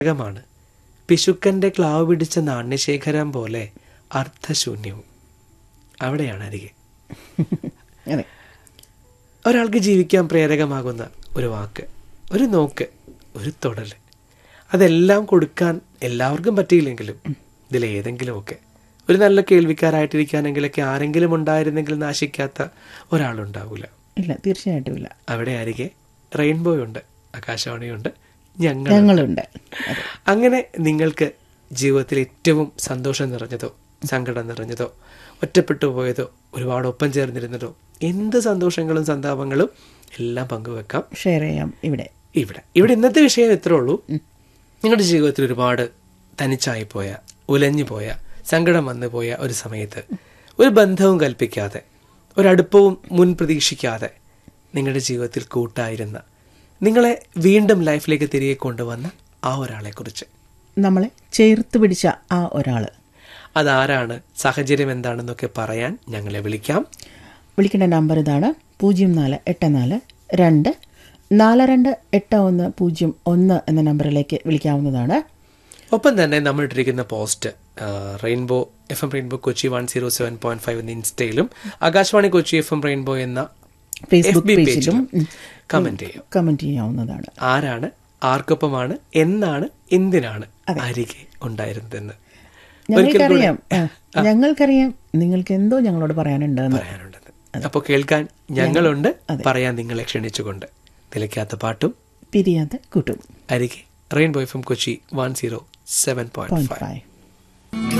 മാണ് പിശുക്കന്റെ ക്ലാവ് പിടിച്ച നാണ്യശേഖരം പോലെ അർത്ഥശൂന്യവും അവിടെയാണ് അരികെ അതെ ഒരാൾക്ക് ജീവിക്കാൻ പ്രേരകമാകുന്ന ഒരു വാക്ക് ഒരു നോക്ക് ഒരു തൊടൽ അതെല്ലാം കൊടുക്കാൻ എല്ലാവർക്കും പറ്റിയില്ലെങ്കിലും ഇതിലേതെങ്കിലുമൊക്കെ ഒരു നല്ല കേൾവിക്കാരായിട്ടിരിക്കാനെങ്കിലൊക്കെ ആരെങ്കിലും ഉണ്ടായിരുന്നെങ്കിൽ നാശിക്കാത്ത ഒരാളുണ്ടാവില്ല ഇല്ല തീർച്ചയായിട്ടും ഇല്ല അവിടെ അരികെ റെയിൻബോ ഉണ്ട് ആകാശവാണിയുണ്ട് ഞങ്ങൾ ഞങ്ങളുണ്ട് അതെ അങ്ങനെ നിങ്ങൾക്ക് ജീവിതത്തിൽ ഏറ്റവും സന്തോഷം നിറഞ്ഞതോ സങ്കടം നിറഞ്ഞതോ ഒറ്റപ്പെട്ടു പോയതോ ഒരുപാട് ഒപ്പം ചേർന്നിരുന്നതോ എന്ത് സന്തോഷങ്ങളും സന്താപങ്ങളും എല്ലാം പങ്കുവെക്കാം ഷെയർ ചെയ്യാം ഇവിടെ ഇവിടെ ഇവിടെ ഇന്നത്തെ വിഷയം ഇത്രേ ഉള്ളൂ നിങ്ങളുടെ ജീവിതത്തിൽ ഒരുപാട് തനിച്ചായി പോയ ഉലഞ്ഞു പോയ സങ്കടം വന്നു പോയ ഒരു സമയത്ത് ഒരു ബന്ധവും കൽപ്പിക്കാതെ ഒരടുപ്പവും മുൻ പ്രതീക്ഷിക്കാതെ നിങ്ങളുടെ ജീവിതത്തിൽ കൂട്ടായിരുന്ന നിങ്ങളെ വീണ്ടും ലൈഫിലേക്ക് തിരികെ കൊണ്ടുവന്ന ആ ഒരാളെ കുറിച്ച് നമ്മളെ ചേർത്ത് പിടിച്ച ആ ഒരാൾ അതാരാണ് സാഹചര്യം എന്താണെന്നൊക്കെ പറയാൻ ഞങ്ങളെ വിളിക്കാം വിളിക്കേണ്ട നമ്പർ ഇതാണ് പൂജ്യം നാല് എട്ട് നാല് രണ്ട് നാല് രണ്ട് എട്ട് ഒന്ന് പൂജ്യം ഒന്ന് എന്ന നമ്പറിലേക്ക് വിളിക്കാവുന്നതാണ് ഒപ്പം തന്നെ നമ്മൾ ഇട്ടിരിക്കുന്ന പോസ്റ്റ് ആ, Rainbow F M Rainbow Kochi one zero seven point five എന്ന ഇൻസ്റ്റയിലും Akashvani Kochi F M Rainbow എന്ന ഫേസ്ബുക്ക് FB പേജിലും പേജിലും കമന്റ് ചെയ്യും കമന്റ് ചെയ്യാവുന്നതാണ് ആരാണ് ആർക്കൊപ്പമാണ് എന്നാണ് എന്തിനാണ് അരികെ ഉണ്ടായിരുന്നതെന്ന് ഞങ്ങൾക്കറിയാം ആ, ഞങ്ങൾക്കറിയാം നിങ്ങൾക്ക് എന്തോ ഞങ്ങളോട് പറയാനുണ്ടെന്ന് പറയാനുണ്ടെന്ന് അപ്പോൾ കേൾക്കാൻ ഞങ്ങളുണ്ട് പറയാൻ നിങ്ങളെ ക്ഷണിച്ചുകൊണ്ട് നിലയ്ക്കാത്ത പാട്ടും പിരിയാത്ത കൂട്ടും അരികെ Rainbow F M Kochi one zero seven point point five five